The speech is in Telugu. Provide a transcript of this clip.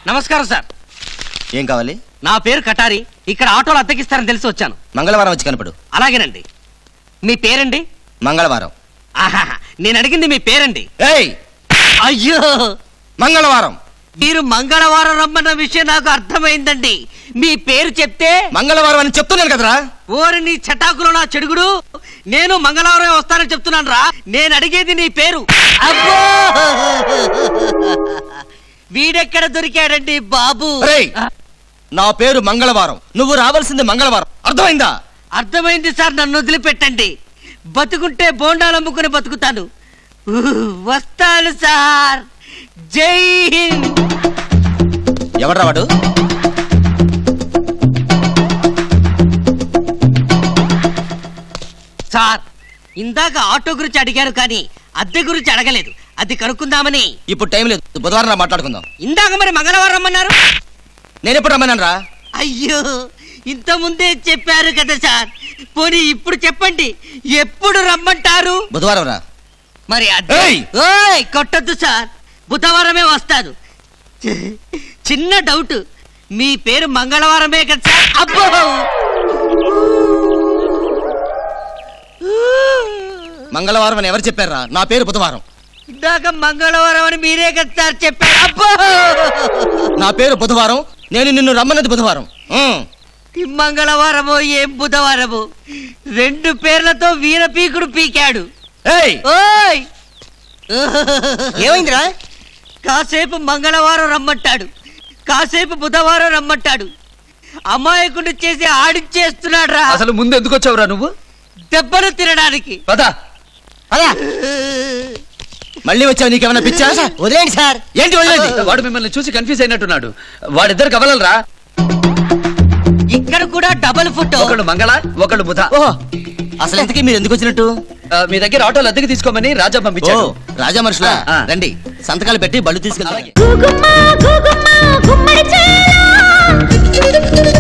నమస్కారం సార్ ఏం కావాలి నా పేరు కటారి ఇక్కడ ఆటోలు అద్దెకిస్తారని తెలిసి వచ్చాను మంగళవారం వచ్చి కనపడు అలాగేనండి మీ పేరండి మంగళవారం ఆహా నేను అడిగింది మీ పేరండి ఏయ్ అయ్యో మంగళవారం మీరు మంగళవారం రమ్మన్న విషయం నాకు అర్థమైందండి మీ పేరు చెప్తే మంగళవారం అని చెప్తున్నాను కదరా ఓరి నీ చటాకులో నా చెడుగుడు నేను మంగళవారం వస్తానని చెప్తున్నాను రా నేను అడిగేది నీ పేరు అబ్బో వీడెక్కడ దొరికాడండి బాబు రేయ్ నా పేరు మంగళవారం నువ్వు రావాల్సింది మంగళవారం అర్థమైందా అర్థమైంది సార్ నన్ను వదిలిపెట్టండి బతుకుంటే బోండాలు అమ్ముకుని బతుకుతాను ఊ, వస్తాను సార్ జై హింద్ ఎవడ్రా వాడు సార్ ఇందాక ఆటో గురించి అడిగారు కానీ అద్దె గురించి అడగలేదు అది కనుక్కుందామని ఇప్పుడు టైం లేదు బుధవారం రా మాట్లాడుకుందాం ఇందాక మరి మంగళవారం రమ్మన్నారు నేను ఎప్పుడు రమ్మన్నాను రా అయ్యో ఇంత ముందే చెప్పారు కదా సార్ పోనీ ఇప్పుడు చెప్పండి ఎప్పుడు రమ్మంటారు బుధవారం రా మరి అద్దె ఏయ్! ఓయ్ కొట్టద్దు సార్ బుధవారమే వస్తాను చిన్న డౌట్ మీ పేరు మంగళవారమే కదా సార్ అబ్బో మంగళవారం అని ఎవరు చెప్పారా నా పేరు బుధవారం ఇందాక మంగళవారం అని మీరే కదా సార్ చెప్పారు అబ్బో నా పేరు బుధవారం నేను నిన్ను రమ్మన్నది బుధవారం ఉమ్. ఈ మంగళవారమో ఏం బుధవారమో రెండు పేర్లతో వీర పీకుడు పీకాడు ఏయ్ ఓయ్ ఏమైందిరా కాసేపు మంగళవారం రమ్మంటాడు కాసేపు బుధవారం రమ్మంటాడు అమాయకుడిని చేసి ఆడిచ్చేస్తున్నాడు రా అసలు ముందు ఎందుకు వచ్చావురా నువ్వు దెబ్బలు తినడానికి పద అలా మళ్ళీ వచ్చావు నీకేమైనా పిచ్చా వదిలేండి సార్ ఏంటి వదిలేది వాడు మిమ్మల్ని చూసి కన్ఫ్యూజ్ అయినట్టున్నాడు వాడిద్దరు కవలరా ఇక్కడ కూడా డబుల్ ఫుట్ ఒకళ్ళు మంగళ ఒకళ్ళు బుధ ఓహో అసలు ఇంతకీ మీరు ఎందుకు వచ్చినట్టు ఆ, మీ దగ్గర ఆటోలు అద్దెకి తీసుకోమని రాజా ఓ పంపించాడు రాజా మనుషులా ఆ. రండి సంతకాలు పెట్టి బళ్ళు తీసుకెళ్తాం గుగుమ్మ గుగుమ్మ గుమ్మడి చేలా